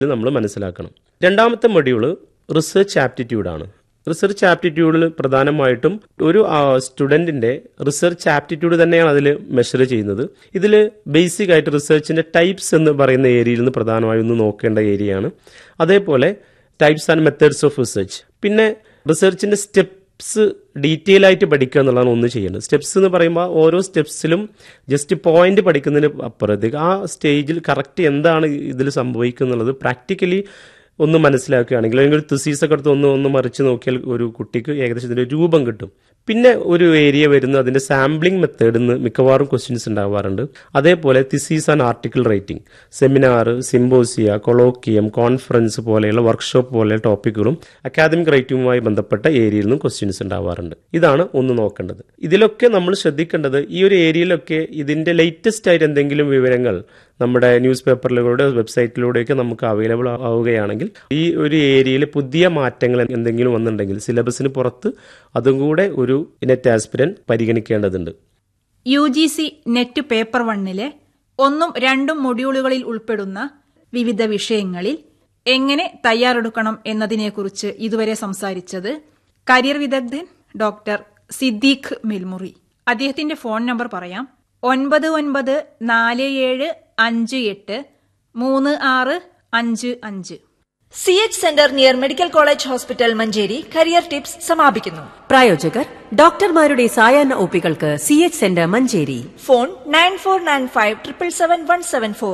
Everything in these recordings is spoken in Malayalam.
ഇത് നമ്മൾ മനസ്സിലാക്കണം രണ്ടാമത്തെ മൊഡ്യൂള് റിസർച്ച് ആപ്റ്റിറ്റ്യൂഡാണ് റിസർച്ച് ആപ്റ്റിറ്റ്യൂഡിൽ പ്രധാനമായിട്ടും ഒരു സ്റ്റുഡൻറ്റിൻ്റെ റിസർച്ച് ആപ്റ്റിറ്റ്യൂഡ് തന്നെയാണ് അതിൽ മെഷർ ചെയ്യുന്നത് ഇതിൽ ബേസിക് ആയിട്ട് റിസർച്ചിൻ്റെ ടൈപ്സ് എന്ന് പറയുന്ന ഏരിയയിൽ നിന്ന് പ്രധാനമായും ഒന്ന് നോക്കേണ്ട ഏരിയയാണ് അതേപോലെ types and methods of research പിന്നെ റിസർച്ചിൻ്റെ സ്റ്റെപ്സ് ഡീറ്റെയിൽ ആയിട്ട് പഠിക്കുക എന്നുള്ളതാണ് ഒന്ന് ചെയ്യേണ്ടത് സ്റ്റെപ്സ് എന്ന് പറയുമ്പോൾ ഓരോ സ്റ്റെപ്സിലും ജസ്റ്റ് പോയിന്റ് പഠിക്കുന്നതിന് അപ്പുറത്തേക്ക് ആ സ്റ്റേജിൽ കറക്റ്റ് എന്താണ് ഇതിൽ സംഭവിക്കുന്നുള്ളത് പ്രാക്ടിക്കലി ഒന്ന് മനസ്സിലാക്കുകയാണെങ്കിൽ അല്ലെങ്കിൽ ഒരു തിസീസ് ഒക്കെ എടുത്ത് ഒന്ന് ഒന്ന് മറിച്ച് നോക്കിയാൽ ഒരു കുട്ടിക്ക് ഏകദേശം ഇതിൻ്റെ രൂപം കിട്ടും പിന്നെ ഒരു ഏരിയ വരുന്ന അതിൻ്റെ സാമ്പിളിംഗ് മെത്തേഡിൽ നിന്ന് മിക്കവാറും ക്വസ്റ്റ്യൻസ് ഉണ്ടാവാറുണ്ട് അതേപോലെ thesis and article writing seminar symposia colloquium conference പോലെയുള്ള വർക്ക്ഷോപ്പ് പോലെ ടോപ്പിക്കുകളും അക്കാദമിക് റൈറ്റിംഗുമായി ബന്ധപ്പെട്ട ഏരിയയിൽ നിന്നും ക്വസ്റ്റ്യൻസ് ഉണ്ടാവാറുണ്ട് ഇതാണ് ഒന്ന് നോക്കേണ്ടത് ഇതിലൊക്കെ നമ്മൾ ശ്രദ്ധിക്കേണ്ടത് ഈ ഒരു ഏരിയയിലൊക്കെ ഇതിൻ്റെ ലേറ്റസ്റ്റ് ആയിട്ട് എന്തെങ്കിലും വിവരങ്ങൾ നമ്മുടെ ന്യൂസ് പേപ്പറിലൂടെ വെബ്സൈറ്റിലൂടെയൊക്കെ നമുക്ക് അവൈലബിൾ ആവുകയാണെങ്കിൽ ഈ ഒരു ഏരിയയിൽ പുതിയ മാറ്റങ്ങൾ എന്തെങ്കിലും വന്നിട്ടുണ്ടെങ്കിൽ സിലബസിന് പുറത്ത് അതും കൂടെ ഒരു നെറ്റ് ആസ്പിരന്റ് പരിഗണിക്കേണ്ടതുണ്ട് U G C NET paper വണ്ണിലെ ഒന്നും രണ്ടും മൊഡ്യൂളുകളിൽ ഉൾപ്പെടുന്ന വിവിധ വിഷയങ്ങളിൽ എങ്ങനെ തയ്യാറെടുക്കണം എന്നതിനെക്കുറിച്ച് ഇതുവരെ സംസാരിച്ചത് കരിയർ വിദഗ്ധൻ ഡോക്ടർ സിദ്ദീഖ് മിൽമുറി അദ്ദേഹത്തിന്റെ ഫോൺ നമ്പർ പറയാം ഒൻപത് ഒൻപത് നാല് ഏഴ് അഞ്ച് എട്ട് മൂന്ന് ആറ് അഞ്ച് അഞ്ച് C H centre near medical college hospital Manjeri career tips സമാപിക്കുന്നു പ്രായോജകർ ഡോക്ടർമാരുടെ സായാഹ്ന ഒപ്പികൾക്ക് C H centre Manjeri phone nine four nine five triple seven one seven four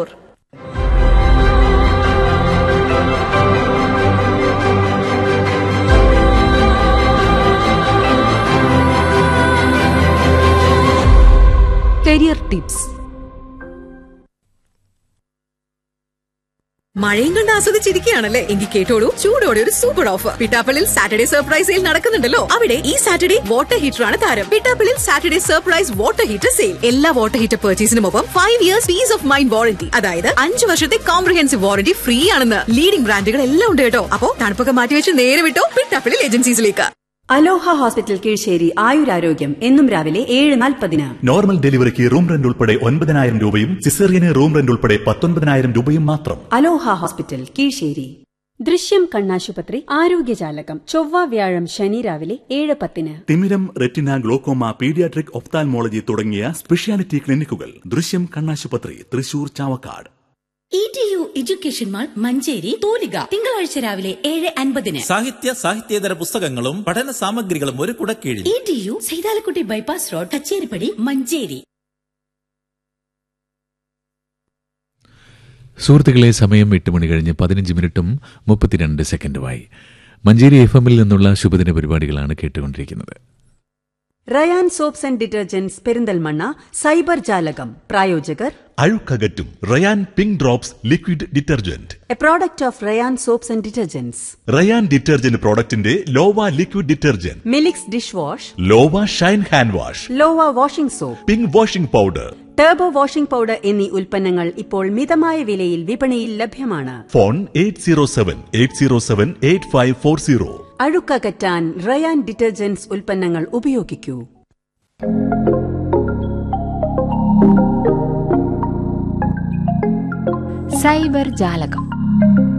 career tips മഴയും കണ്ട് ആസ്വദിച്ചിരിക്കുകയാണല്ലേ എങ്കിൽ കേട്ടോളൂ ചൂടോടെ ഒരു super offer Pittappillil Saturday surprise sale നടക്കുന്നുണ്ടല്ലോ അവിടെ ഈ സാറ്റർഡേ വാട്ടർ ഹീറ്റർ ആണ് താരം Pittappillil Saturday surprise water heater sale എല്ലാ വാട്ടർ ഹീറ്റർ പർച്ചേസിനുമൊപ്പം five years peace of mind warranty അതായത് അഞ്ച് വർഷത്തെ കോംപ്രഹെൻസീവ് വാറന്റി ഫ്രീ ആണെന്ന് ലീഡിംഗ് ബ്രാൻഡുകൾ എല്ലാം ഉണ്ട് കേട്ടോ അപ്പോ തണുപ്പൊക്കെ മാറ്റിവെച്ച് നേരെ വിട്ടോ പിട്ടാപ്പള്ളിൽ ഏജൻസീസിലേക്ക് അലോഹ ഹോസ്പിറ്റൽ കീഴ്ശ്ശേരി ആയുരാരോഗ്യം എന്നും രാവിലെ ഏഴ് നാൽപ്പതിന് നോർമൽ ഡെലിവറിക്ക് റൂം റെന്റ് ഉൾപ്പെടെ ഒൻപതിനായിരം രൂപയും സിസേറിയന് റൂം റെന്റ് ഉൾപ്പെടെ പത്തൊൻപതിനായിരം രൂപയും മാത്രം അലോഹ ഹോസ്പിറ്റൽ കീഴ്ശ്ശേരി ദൃശ്യം കണ്ണാശുപത്രി ആരോഗ്യജാലകം ചൊവ്വ വ്യാഴം ശനി രാവിലെ ഏഴ് പത്തിന് തിമിരം റെറ്റിന ഗ്ലോക്കോമ പീഡിയാട്രിക് ഒഫ്താൽമോളജി തുടങ്ങിയ സ്പെഷ്യാലിറ്റി ക്ലിനിക്കുകൾ ദൃശ്യം കണ്ണാശുപത്രി Thrissur Chavakkad E T U education mall Manjeri തൂലിക തിങ്കളാഴ്ച രാവിലെ ഏഴ് അൻപതിന് സാഹിത്യ സാഹിത്യേതര പുസ്തകങ്ങളും പഠന സാമഗ്രികളും ഒരു കുടക്കീഴിൽ E T U Saithalakutty bypass road Kacheripady Manjeri സുഹൃത്തുക്കളെ സമയം എട്ട് മണി കഴിഞ്ഞ് പതിനഞ്ച് മിനിറ്റും മുപ്പത്തിരണ്ട് സെക്കൻഡുമായി മഞ്ചേരി എഫ് എമ്മിൽ നിന്നുള്ള ശുഭദിന പരിപാടികളാണ് കേട്ടുകൊണ്ടിരിക്കുന്നത് Rayan soaps and detergents Perinthalmanna cyber ജാലകം പ്രായോജകർ അഴുക്കകറ്റും Rayan pink drops liquid detergent a product of Rayan soaps and detergents Rayan detergent പ്രോഡക്റ്റിന്റെ ലോവ ലിക്വിഡ് ഡിറ്റർജന്റ് മിലിക്സ് ഡിഷ് വാഷ് ലോവ ഷൈൻ ഹാൻഡ് വാഷ് ലോവ washing soap pink washing powder turbo washing powder എന്നീ ഉൽപ്പന്നങ്ങൾ ഇപ്പോൾ മിതമായ വിലയിൽ വിപണിയിൽ ലഭ്യമാണ് phone eight zero seven eight zero seven eight five four zero അഴുക്കകറ്റാൻ റയാൻ ഡിറ്റർജന്റ്സ് ഉൽപ്പന്നങ്ങൾ ഉപയോഗിക്കൂ സൈബർ ജാലകം